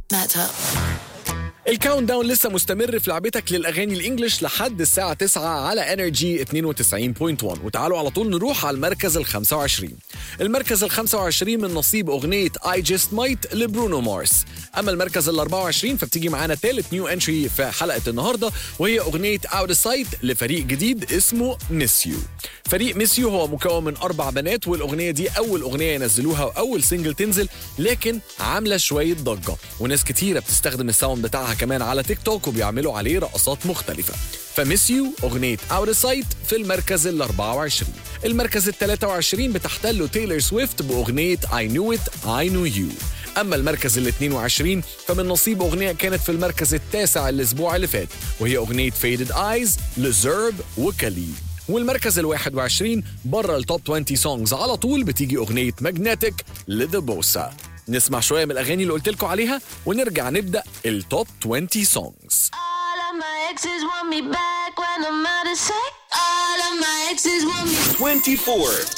Matt up. الكاونت داون لسه مستمر في لعبتك للاغاني الانجليش لحد الساعه 9 على انرجي 92.1 وتعالوا على طول نروح على المركز ال 25 المركز ال 25 من نصيب اغنيه اي جست مايت لبرونو مارس اما المركز ال 24 فبتيجي معانا ثالث نيو انتري في حلقه النهارده وهي اغنيه اوت سايت لفريق جديد اسمه ميس يو فريق ميس يو هو مكون من اربع بنات والاغنيه دي اول اغنيه ينزلوها واول سنجل تنزل لكن عامله شويه ضجه وناس كتيره بتستخدم الساوند بتاعها كمان على تيك توك وبيعملوا عليه رقصات مختلفه فميس يو اغنيه اوت سايت في المركز ال 24 المركز ال 23 بتحتله تايلور سويفت باغنيه اي نو ات اي نو يو اما المركز ال 22 فمن نصيب اغنيه كانت في المركز التاسع الاسبوع اللي فات وهي اغنيه فيدد ايز لزيرب وكاليب والمركز ال 21 بره التوب 20 سونجز على طول بتيجي اغنيه ماجنتيك لذا بوسا نسمع شويه من الاغاني اللي قلت لكم عليها ونرجع نبدا التوب 20 سونجز All of my exes want me back when I'm out of sight. All of my exes want me 24.